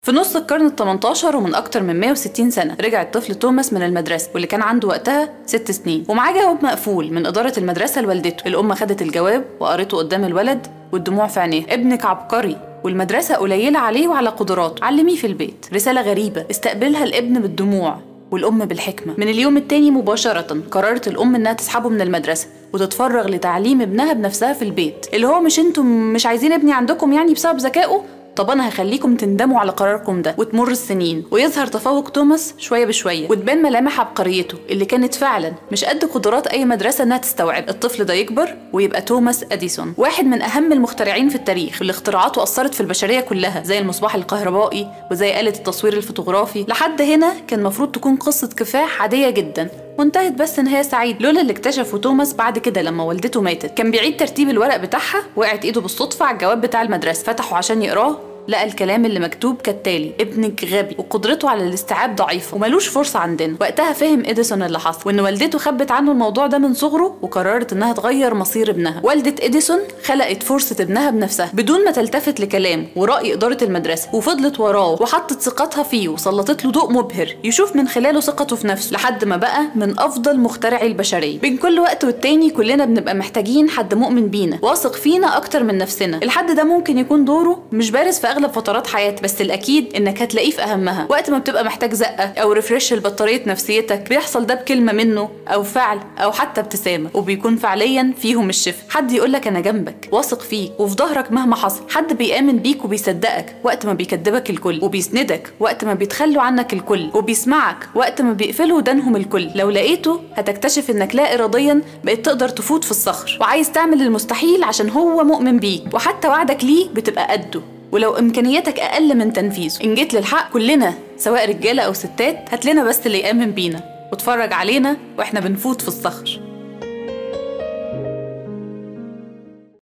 في نص القرن ال 18 ومن أكتر من 160 سنة رجع الطفل توماس من المدرسة واللي كان عنده وقتها ست سنين ومعاه جواب مقفول من إدارة المدرسة لوالدته الأم خدت الجواب وقريته قدام الولد والدموع في عينيه ابنك عبقري والمدرسة قليلة عليه وعلى قدراته علميه في البيت رسالة غريبة استقبلها الابن بالدموع والأم بالحكمة من اليوم التاني مباشرة قررت الأم إنها تسحبه من المدرسة وتتفرغ لتعليم ابنها بنفسها في البيت اللي هو مش انتم مش عايزين ابني عندكم يعني بسبب ذكائه طب انا هخليكم تندموا على قراركم ده وتمر السنين ويظهر تفوق توماس شويه بشويه وتبان ملامح عبقريته اللي كانت فعلا مش قد قدرات اي مدرسه انها تستوعب الطفل ده يكبر ويبقى توماس اديسون واحد من اهم المخترعين في التاريخ اللي اختراعاته اثرت في البشريه كلها زي المصباح الكهربائي وزي آلة التصوير الفوتوغرافي لحد هنا كان المفروض تكون قصه كفاح عاديه جدا وانتهت بس نهايه سعيد لولا اللي اكتشفه توماس بعد كده لما والدته ماتت كان بيعيد ترتيب الورق بتاعها وقعت ايده بالصدفه على الجواب بتاع المدرسه فتحه عشان يقراه لقى الكلام اللي مكتوب كالتالي ابنك غبي وقدرته على الاستيعاب ضعيفه وملوش فرصه عندنا وقتها فهم اديسون اللي حصل وان والدته خبت عنه الموضوع ده من صغره وقررت انها تغير مصير ابنها والده اديسون خلقت فرصه ابنها بنفسها بدون ما تلتفت لكلام وراي اداره المدرسه وفضلت وراه وحطت ثقتها فيه وسلطت له ضوء مبهر يشوف من خلاله ثقته في نفسه لحد ما بقى من افضل مخترعي البشريه بين كل وقت والتاني كلنا بنبقى محتاجين حد مؤمن بينا واثق فينا اكتر من نفسنا الحد ده ممكن يكون دوره مش بارز في اغلب فترات حياتك بس الاكيد انك هتلاقيه في اهمها وقت ما بتبقى محتاج زقه او ريفرش لبطاريه نفسيتك بيحصل ده بكلمه منه او فعل او حتى ابتسامه وبيكون فعليا فيهم الشفاء حد يقول لك انا جنبك واثق فيك وفي ظهرك مهما حصل حد بيامن بيك وبيصدقك وقت ما بيكدبك الكل وبيسندك وقت ما بيتخلوا عنك الكل وبيسمعك وقت ما بيقفلوا ودانهم الكل لو لقيته هتكتشف انك لا اراديا بقيت تقدر تفوت في الصخر وعايز تعمل المستحيل عشان هو مؤمن بيك وحتى وعدك ليه بتبقى قده ولو امكانياتك اقل من تنفيذه ان جيت للحق كلنا سواء رجاله او ستات هات لنا بس اللي يامن بينا واتفرج علينا واحنا بنفوت في الصخر